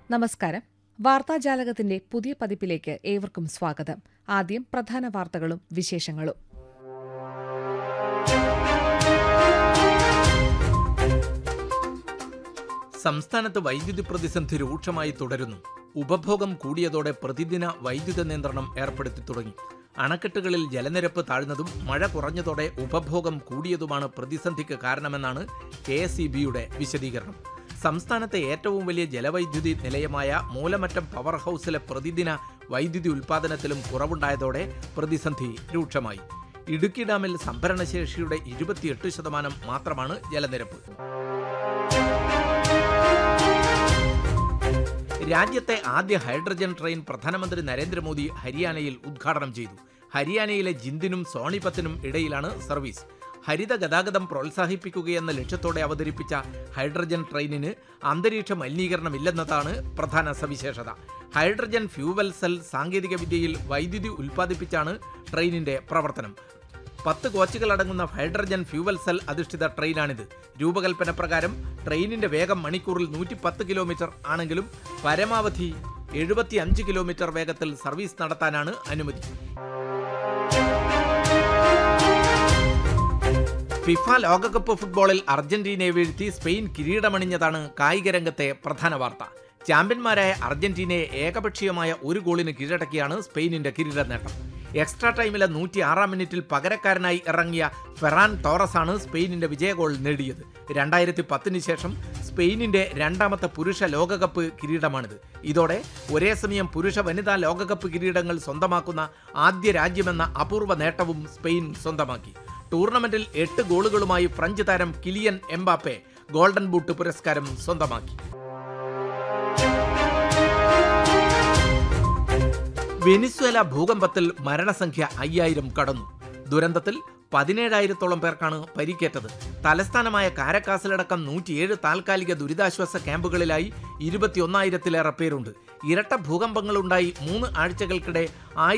നമസ്കാരം വാർത്താജാലകത്തിന്റെ പുതിയ പതിപ്പിലേക്ക് ഏവർക്കും സ്വാഗതം ആദ്യം പ്രധാന വാർത്തകളും വിശേഷങ്ങളും സംസ്ഥാനത്ത് വൈദ്യുതി പ്രതിസന്ധി രൂക്ഷമായി തുടരുന്നു ഉപഭോഗം കൂടിയതോടെ പ്രതിദിന വൈദ്യുത നിയന്ത്രണം ഏർപ്പെടുത്തി തുടങ്ങി അണക്കെട്ടുകളിൽ ജലനിരപ്പ് താഴ്ന്നതും മഴ കുറഞ്ഞതോടെ ഉപഭോഗം കൂടിയതുമാണ് പ്രതിസന്ധിക്ക് കാരണമെന്നാണ് കെ എസ് വിശദീകരണം സംസ്ഥാനത്തെ ഏറ്റവും വലിയ ജലവൈദ്യുതി നിലയമായ മൂലമറ്റം പവർ ഹൌസിലെ പ്രതിദിന വൈദ്യുതി ഉൽപ്പാദനത്തിലും കുറവുണ്ടായതോടെ പ്രതിസന്ധി രൂക്ഷമായി ഇടുക്കി ഡാമിൽ സംഭരണശേഷിയുടെ ഇരുപത്തിയെട്ട് ശതമാനം മാത്രമാണ് ജലനിരപ്പ് രാജ്യത്തെ ആദ്യ ഹൈഡ്രജൻ ട്രെയിൻ പ്രധാനമന്ത്രി നരേന്ദ്രമോദി ഹരിയാനയിൽ ഉദ്ഘാടനം ചെയ്തു ഹരിയാനയിലെ ജിന്ദിനും സോണിപത്തിനും ഇടയിലാണ് സർവീസ് ഹരിത ഗതാഗതം പ്രോത്സാഹിപ്പിക്കുകയെന്ന ലക്ഷ്യത്തോടെ അവതരിപ്പിച്ച ഹൈഡ്രജൻ ട്രെയിനിന് അന്തരീക്ഷ മലിനീകരണമില്ലെന്നതാണ് പ്രധാന സവിശേഷത ഹൈഡ്രജൻ ഫ്യൂവൽ സെൽ സാങ്കേതികവിദ്യയിൽ വൈദ്യുതി ഉൽപ്പാദിപ്പിച്ചാണ് ട്രെയിനിന്റെ പ്രവർത്തനം പത്ത് കോച്ചുകളടങ്ങുന്ന ഹൈഡ്രജൻ ഫ്യൂവൽ സെൽ അധിഷ്ഠിത ട്രെയിനാണിത് രൂപകൽപ്പന പ്രകാരം ട്രെയിനിന്റെ വേഗം മണിക്കൂറിൽ നൂറ്റി പത്ത് കിലോമീറ്റർ ആണെങ്കിലും പരമാവധി എഴുപത്തി അഞ്ച് കിലോമീറ്റർ വേഗത്തിൽ സർവീസ് നടത്താനാണ് അനുമതി ഫിഫ ലോകകപ്പ് ഫുട്ബോളിൽ അർജന്റീനയെ വീഴ്ത്തി സ്പെയിൻ കിരീടമണിഞ്ഞതാണ് കായിക രംഗത്തെ പ്രധാന വാർത്ത ചാമ്പ്യന്മാരായ അർജന്റീനയെ ഏകപക്ഷീയമായ ഒരു ഗോളിന് കീഴടക്കിയാണ് സ്പെയിനിന്റെ കിരീട നേട്ടം എക്സ്ട്രാ ടൈമിലെ നൂറ്റി ആറാം മിനിറ്റിൽ പകരക്കാരനായി ഇറങ്ങിയ ഫെറാൻ ടോറസാണ് സ്പെയിനിന്റെ വിജയ ഗോൾ നേടിയത് രണ്ടായിരത്തി പത്തിന് ശേഷം സ്പെയിനിന്റെ രണ്ടാമത്തെ പുരുഷ ലോകകപ്പ് കിരീടമാണിത് ഇതോടെ ഒരേ സമയം പുരുഷ വനിതാ ലോകകപ്പ് കിരീടങ്ങൾ സ്വന്തമാക്കുന്ന ആദ്യ രാജ്യമെന്ന അപൂർവ നേട്ടവും സ്പെയിൻ സ്വന്തമാക്കി ടൂർണമെന്റിൽ എട്ട് ഗോളുകളുമായി ഫ്രഞ്ച് താരം കിലിയൻ എംബാപ്പെ ഗോൾഡൻ ബൂട്ട് പുരസ്കാരം സ്വന്തമാക്കി വെനിസ്വേല ഭൂകമ്പത്തിൽ മരണസംഖ്യ അയ്യായിരം കടന്നു ദുരന്തത്തിൽ പതിനേഴായിരത്തോളം പേർക്കാണ് പരിക്കേറ്റത് തലസ്ഥാനമായ കാരക്കാസിലടക്കം നൂറ്റിയേഴ് താൽക്കാലിക ദുരിതാശ്വാസ ക്യാമ്പുകളിലായി ഇരുപത്തിയൊന്നായിരത്തിലേറെ പേരുണ്ട് ഇരട്ട ഭൂകമ്പങ്ങളുണ്ടായി മൂന്ന് ആഴ്ചകൾക്കിടെ ആയിരത്തി